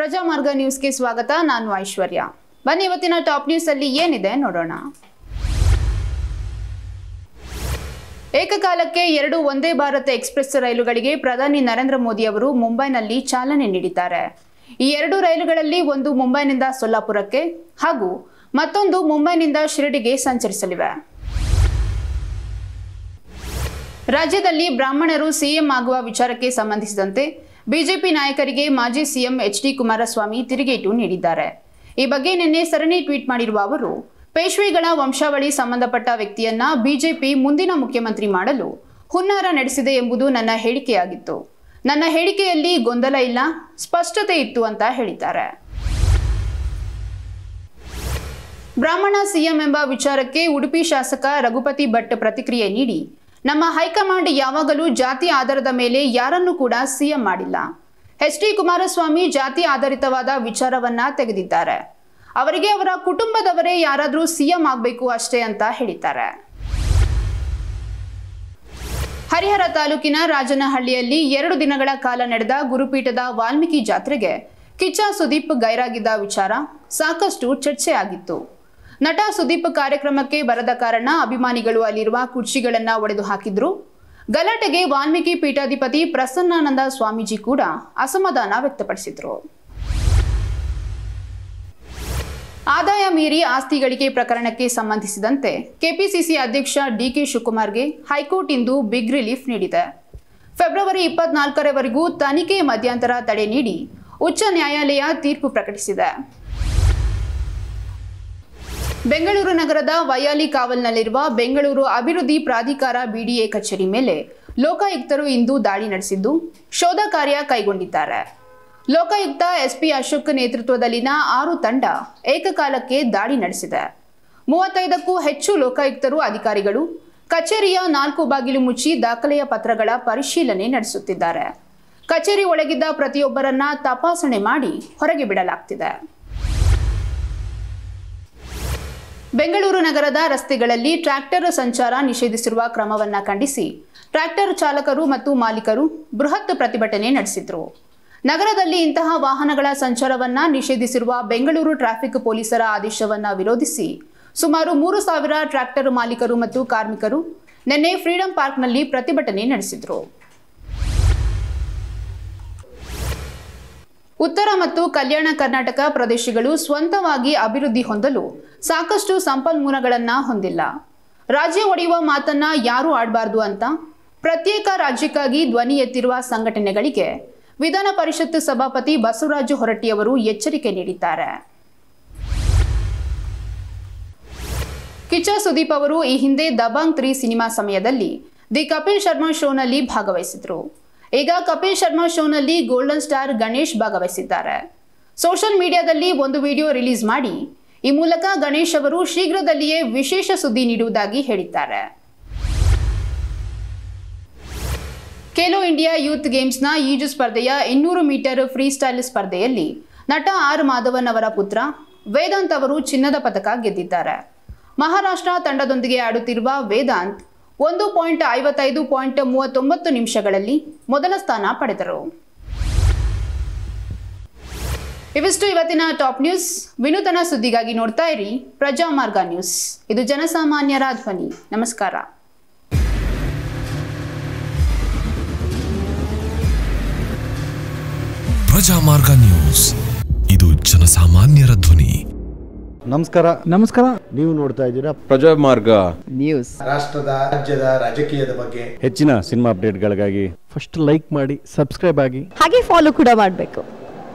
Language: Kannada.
ಪ್ರಜಾಮಾರ್ಗ ನ್ಯೂಸ್ಗೆ ಸ್ವಾಗತ ನಾನು ಐಶ್ವರ್ಯ ಬನ್ನಿ ಇವತ್ತಿನ ಟಾಪ್ ನ್ಯೂಸ್ ಅಲ್ಲಿ ಏನಿದೆ ನೋಡೋಣ ಏಕಕಾಲಕ್ಕೆ ಎರಡು ಒಂದೇ ಭಾರತ ಎಕ್ಸ್ಪ್ರೆಸ್ ರೈಲುಗಳಿಗೆ ಪ್ರಧಾನಿ ನರೇಂದ್ರ ಮೋದಿ ಅವರು ಮುಂಬೈನಲ್ಲಿ ಚಾಲನೆ ನೀಡಿದ್ದಾರೆ ಈ ಎರಡು ರೈಲುಗಳಲ್ಲಿ ಒಂದು ಮುಂಬೈನಿಂದ ಸೊಲ್ಲಾಪುರಕ್ಕೆ ಹಾಗೂ ಮತ್ತೊಂದು ಮುಂಬೈನಿಂದ ಶಿರಡಿಗೆ ಸಂಚರಿಸಲಿವೆ ರಾಜ್ಯದಲ್ಲಿ ಬ್ರಾಹ್ಮಣರು ಸಿಎಂ ಆಗುವ ವಿಚಾರಕ್ಕೆ ಸಂಬಂಧಿಸಿದಂತೆ ಬಿಜೆಪಿ ನಾಯಕರಿಗೆ ಮಾಜಿ ಸಿಎಂ ಎಚ್ ಡಿ ಕುಮಾರಸ್ವಾಮಿ ತಿರುಗೇಟು ನೀಡಿದ್ದಾರೆ ಈ ಬಗ್ಗೆ ನಿನ್ನೆ ಸರಣಿ ಟ್ವೀಟ್ ಮಾಡಿರುವ ಅವರು ಪೇಶ್ವೆಗಳ ವಂಶಾವಳಿ ಸಂಬಂಧಪಟ್ಟ ವ್ಯಕ್ತಿಯನ್ನ ಬಿಜೆಪಿ ಮುಂದಿನ ಮುಖ್ಯಮಂತ್ರಿ ಮಾಡಲು ಹುನ್ನಾರ ನಡೆಸಿದೆ ಎಂಬುದು ನನ್ನ ಹೇಳಿಕೆಯಾಗಿತ್ತು ನನ್ನ ಹೇಳಿಕೆಯಲ್ಲಿ ಗೊಂದಲ ಇಲ್ಲ ಸ್ಪಷ್ಟತೆ ಇತ್ತು ಅಂತ ಹೇಳಿದ್ದಾರೆ ಬ್ರಾಹ್ಮಣ ಸಿಎಂ ಎಂಬ ವಿಚಾರಕ್ಕೆ ಉಡುಪಿ ಶಾಸಕ ರಘುಪತಿ ಭಟ್ ಪ್ರತಿಕ್ರಿಯೆ ನೀಡಿ ನಮ್ಮ ಹೈಕಮಾಂಡ್ ಯಾವಾಗಲೂ ಜಾತಿ ಆಧಾರದ ಮೇಲೆ ಯಾರನ್ನೂ ಕೂಡ ಸಿಎಂ ಮಾಡಿಲ್ಲ ಎಚ್ ಡಿ ಕುಮಾರಸ್ವಾಮಿ ಜಾತಿ ಆಧಾರಿತವಾದ ವಿಚಾರವನ್ನ ತೆಗೆದಿದ್ದಾರೆ ಅವರಿಗೆ ಅವರ ಕುಟುಂಬದವರೇ ಯಾರಾದರೂ ಸಿಎಂ ಆಗಬೇಕು ಅಷ್ಟೇ ಅಂತ ಹೇಳಿದ್ದಾರೆ ಹರಿಹರ ತಾಲೂಕಿನ ರಾಜನಹಳ್ಳಿಯಲ್ಲಿ ಎರಡು ದಿನಗಳ ಕಾಲ ನಡೆದ ಗುರುಪೀಠದ ವಾಲ್ಮೀಕಿ ಜಾತ್ರೆಗೆ ಕಿಚ್ಚ ಸುದೀಪ್ ಗೈರಾಗಿದ್ದ ವಿಚಾರ ಸಾಕಷ್ಟು ಚರ್ಚೆಯಾಗಿತ್ತು ನಟ ಸುದೀಪ್ ಕಾರ್ಯಕ್ರಮಕ್ಕೆ ಬರದ ಕಾರಣ ಅಭಿಮಾನಿಗಳು ಅಲ್ಲಿರುವ ಕುರ್ಚಿಗಳನ್ನ ಒಡೆದು ಹಾಕಿದ್ರು ಗಲಾಟೆಗೆ ವಾಲ್ಮೀಕಿ ಪೀಠಾಧಿಪತಿ ಪ್ರಸನ್ನಾನಂದ ಸ್ವಾಮೀಜಿ ಕೂಡ ಅಸಮಾಧಾನ ವ್ಯಕ್ತಪಡಿಸಿದ್ರು ಆದಾಯ ಮೀರಿ ಆಸ್ತಿ ಗಳಿಕೆ ಪ್ರಕರಣಕ್ಕೆ ಸಂಬಂಧಿಸಿದಂತೆ ಕೆಪಿಸಿಸಿ ಅಧ್ಯಕ್ಷ ಡಿಕೆ ಶಿವಕುಮಾರ್ಗೆ ಹೈಕೋರ್ಟ್ ಇಂದು ಬಿಗ್ ರಿಲೀಫ್ ನೀಡಿದೆ ಫೆಬ್ರವರಿ ಇಪ್ಪತ್ನಾಲ್ಕರವರೆಗೂ ತನಿಖೆ ಮಧ್ಯಂತರ ತಡೆ ನೀಡಿ ಉಚ್ಚ ನ್ಯಾಯಾಲಯ ತೀರ್ಪು ಪ್ರಕಟಿಸಿದೆ ಬೆಂಗಳೂರು ನಗರದ ವೈಯಾಲಿ ಕಾವಲ್ನಲ್ಲಿರುವ ಬೆಂಗಳೂರು ಅಭಿವೃದ್ಧಿ ಪ್ರಾಧಿಕಾರ ಬಿಡಿಎ ಕಚೇರಿ ಮೇಲೆ ಲೋಕಾಯುಕ್ತರು ಇಂದು ದಾಳಿ ನಡೆಸಿದ್ದು ಶೋಧ ಕಾರ್ಯ ಕೈಗೊಂಡಿದ್ದಾರೆ ಲೋಕಾಯುಕ್ತ ಎಸ್ಪಿ ಅಶೋಕ್ ನೇತೃತ್ವದಲ್ಲಿನ ಆರು ತಂಡ ಏಕಕಾಲಕ್ಕೆ ದಾಳಿ ನಡೆಸಿದೆ ಮೂವತ್ತೈದಕ್ಕೂ ಹೆಚ್ಚು ಲೋಕಾಯುಕ್ತರು ಅಧಿಕಾರಿಗಳು ಕಚೇರಿಯ ನಾಲ್ಕು ಬಾಗಿಲು ಮುಚ್ಚಿ ದಾಖಲೆಯ ಪತ್ರಗಳ ಪರಿಶೀಲನೆ ನಡೆಸುತ್ತಿದ್ದಾರೆ ಕಚೇರಿ ಒಳಗಿದ್ದ ಪ್ರತಿಯೊಬ್ಬರನ್ನ ತಪಾಸಣೆ ಮಾಡಿ ಹೊರಗೆ ಬಿಡಲಾಗ್ತಿದೆ ಬೆಂಗಳೂರು ನಗರದ ರಸ್ತೆಗಳಲ್ಲಿ ಟ್ರ್ಯಾಕ್ಟರ್ ಸಂಚಾರ ನಿಷೇಧಿಸಿರುವ ಕ್ರಮವನ್ನ ಖಂಡಿಸಿ ಟ್ರ್ಯಾಕ್ಟರ್ ಚಾಲಕರು ಮತ್ತು ಮಾಲೀಕರು ಬೃಹತ್ ಪ್ರತಿಭಟನೆ ನಡೆಸಿದ್ರು ನಗರದಲ್ಲಿ ಇಂತಹ ವಾಹನಗಳ ಸಂಚಾರವನ್ನ ನಿಷೇಧಿಸಿರುವ ಬೆಂಗಳೂರು ಟ್ರಾಫಿಕ್ ಪೊಲೀಸರ ಆದೇಶವನ್ನ ವಿರೋಧಿಸಿ ಸುಮಾರು ಮೂರು ಸಾವಿರ ಟ್ರ್ಯಾಕ್ಟರ್ ಮಾಲೀಕರು ಮತ್ತು ಕಾರ್ಮಿಕರು ನಿನ್ನೆ ಫ್ರೀಡಂ ಪಾರ್ಕ್ನಲ್ಲಿ ಪ್ರತಿಭಟನೆ ನಡೆಸಿದ್ರು ಉತ್ತರ ಮತ್ತು ಕಲ್ಯಾಣ ಕರ್ನಾಟಕ ಪ್ರದೇಶಗಳು ಸ್ವಂತವಾಗಿ ಅಭಿವೃದ್ಧಿ ಹೊಂದಲು ಸಾಕಷ್ಟು ಸಂಪನ್ಮೂಲಗಳನ್ನ ಹೊಂದಿಲ್ಲ ರಾಜ್ಯ ಒಡೆಯುವ ಮಾತನ್ನ ಯಾರು ಆಡಬಾರ್ದು ಅಂತ ಪ್ರತ್ಯೇಕ ರಾಜ್ಯಕ್ಕಾಗಿ ಧ್ವನಿ ಎತ್ತಿರುವ ಸಂಘಟನೆಗಳಿಗೆ ವಿಧಾನ ಪರಿಷತ್ ಸಭಾಪತಿ ಬಸವರಾಜ ಹೊರಟ್ಟಿಯವರು ಎಚ್ಚರಿಕೆ ನೀಡಿದ್ದಾರೆ ಕಿಚ್ಚ ಸುದೀಪ್ ಅವರು ಈ ಹಿಂದೆ ದಬಾಂಗ್ ತ್ರೀ ಸಿನಿಮಾ ಸಮಯದಲ್ಲಿ ದಿ ಕಪಿಲ್ ಶರ್ಮಾ ಶೋನಲ್ಲಿ ಭಾಗವಹಿಸಿದ್ರು ಈಗ ಕಪಿಲ್ ಶರ್ಮಾ ಶೋನಲ್ಲಿ ಗೋಲ್ಡನ್ ಸ್ಟಾರ್ ಗಣೇಶ್ ಭಾಗವಹಿಸಿದ್ದಾರೆ ಸೋಷಿಯಲ್ ಮೀಡಿಯಾದಲ್ಲಿ ಒಂದು ವಿಡಿಯೋ ರಿಲೀಸ್ ಮಾಡಿ ಈ ಮೂಲಕ ಗಣೇಶ್ ಅವರು ಶೀಘ್ರದಲ್ಲಿಯೇ ವಿಶೇಷ ಸುದ್ದಿ ನೀಡುವುದಾಗಿ ಹೇಳಿದ್ದಾರೆ ಖೇಲೋ ಇಂಡಿಯಾ ಯೂತ್ ಗೇಮ್ಸ್ನ ಈಜು ಸ್ಪರ್ಧೆಯ ಇನ್ನೂರು ಮೀಟರ್ ಫ್ರೀ ಸ್ಟೈಲ್ ಸ್ಪರ್ಧೆಯಲ್ಲಿ ನಟ ಆರ್ ಮಾಧವನ್ ಅವರ ಪುತ್ರ ವೇದಾಂತ್ ಅವರು ಚಿನ್ನದ ಪದಕ ಗೆದ್ದಿದ್ದಾರೆ ಮಹಾರಾಷ್ಟ್ರ ತಂಡದೊಂದಿಗೆ ಆಡುತ್ತಿರುವ ವೇದಾಂತ್ ಒಂದು ಪಾಯಿಂಟ್ ಐವತ್ತೈದು ಪಾಯಿಂಟ್ ಮೂವತ್ತೊಂಬತ್ತು ನಿಮಿಷಗಳಲ್ಲಿ ಮೊದಲ ಸ್ಥಾನ ಪಡೆದರು ಇವಿಷ್ಟು ಇವತ್ತಿನ ಟಾಪ್ ನ್ಯೂಸ್ ವಿನೂತನ ಸುದ್ದಿಗಾಗಿ ನೋಡ್ತಾ ಇರಿ ಪ್ರಜಾಮಾರ್ಗ ನ್ಯೂಸ್ ಇದು ಜನಸಾಮಾನ್ಯರ ಧ್ವನಿ ನಮಸ್ಕಾರ ಪ್ರಜಾಮಾರ್ಗ ನ್ಯೂಸ್ ಇದು ಜನಸಾಮಾನ್ಯರ ಧ್ವನಿ ನಮಸ್ಕಾರ ನಮಸ್ಕಾರ ನೀವು ನೋಡ್ತಾ ಇದ್ದೀರಾ ಪ್ರಜಾಮಾರ್ಗ ನ್ಯೂಸ್ ರಾಷ್ಟ್ರದ ರಾಜ್ಯದ ರಾಜಕೀಯದ ಬಗ್ಗೆ ಹೆಚ್ಚಿನ ಸಿನಿಮಾ ಅಪ್ಡೇಟ್ಗಳಿಗಾಗಿ ಫಸ್ಟ್ ಲೈಕ್ ಮಾಡಿ ಸಬ್ಸ್ಕ್ರೈಬ್ ಆಗಿ ಹಾಗೆ ಫಾಲೋ ಕೂಡ ಮಾಡಬೇಕು